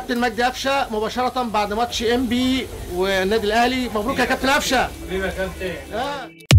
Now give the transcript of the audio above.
كابتن مجدي قفشه مباشره بعد ماتش ام بي والنادي الاهلي مبروك يا كابتن قفشه حبيبي يا كابتن آه.